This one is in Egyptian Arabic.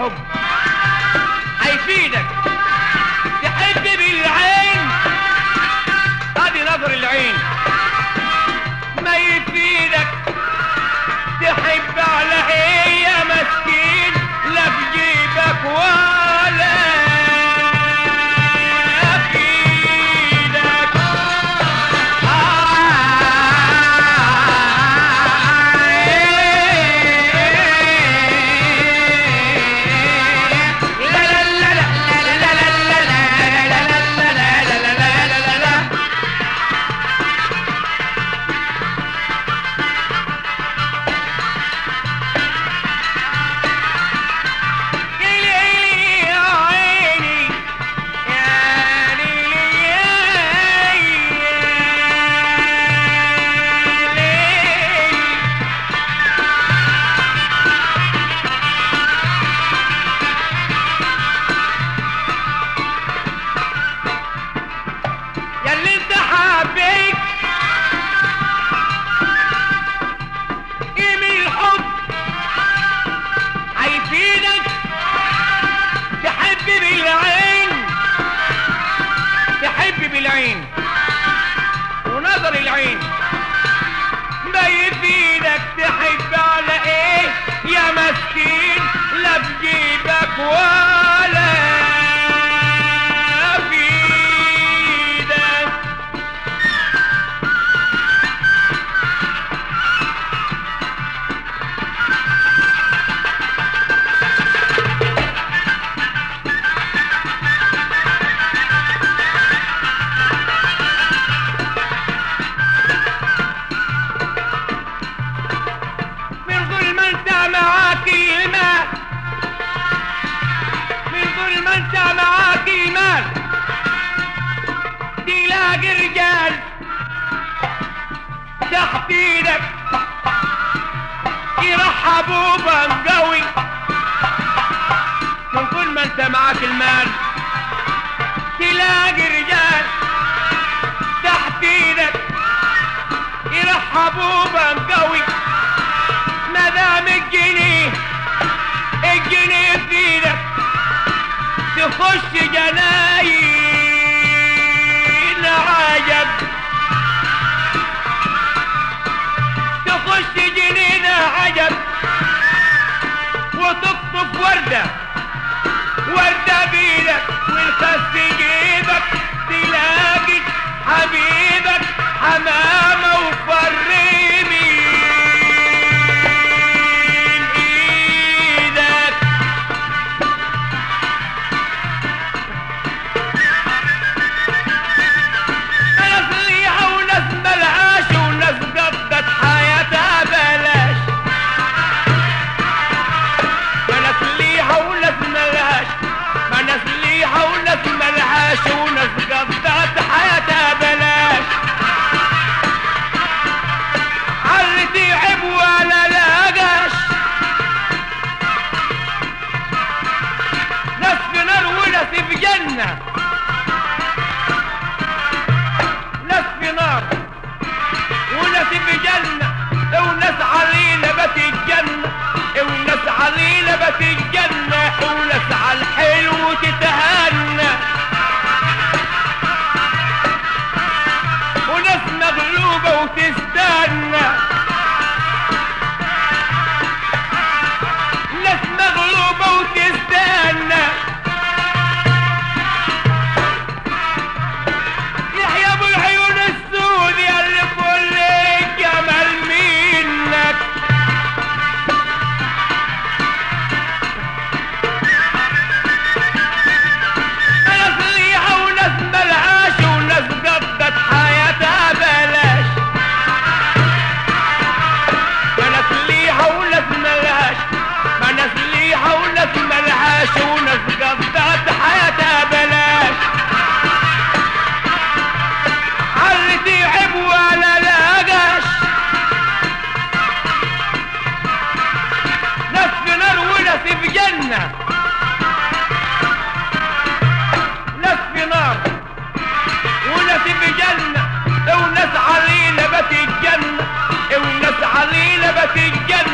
الحب هيفيدك تحب بالعين ادي نظر العين ما يفيدك تحب على ايه يا مسكين لا في جيبك ولا في ايدك يا اللي انت حبيت ايه من الحب هيفيدك تحب بالعين تحب بالعين ونظر العين ما يفيدك تحب على ايه يا مسكين لا في جيبك ولا في ايدك من ظلم انت معاك المال من ظلم انت معاك المال تلاقي رجال تحت ايدك يرحبوا بك قوي من ظلم انت معاك المال تلاقي رجال تحت ايدك يرحبوا بك قوي ما دام الجنيه الجنيه في ايدك تخش جناين عجب تخش جنين عجب وتقطف وردة وردة بيدك والخس جيبك تلاقي حبيبك حمامة وفري من ايدك ناس ليها وناس ملهاش وناس قضت حياتها بلاش ما ناس ليها وناس ملهاش ما ناس ليها وناس ملهاش وناس قضت حياتها بلاش علي تعب ولا لاقاش ناس في نار وناس في جنه ناس في نار وناس في جنة وناس علينا بت الجنة وناس علينا بت الجنة وناس على الحلو تتهنى وناس مغلوبة وتستنى ناس مغلوبة وتستنى يحيى ابو العيون السود يا اللي كل جمال منك ناس ليها وناس ملهاش وناس قضت حياتها بلاش ما ناس ليها وناس ملهاش ما ناس ليها وناس ملهاش وناس قضت حياتها بلاش علي تعب ولا لاقاش ناس في نار وناس في جنة ناس في نار وناس في جنة وناس علينا بت الجنة وناس علينا بت الجنة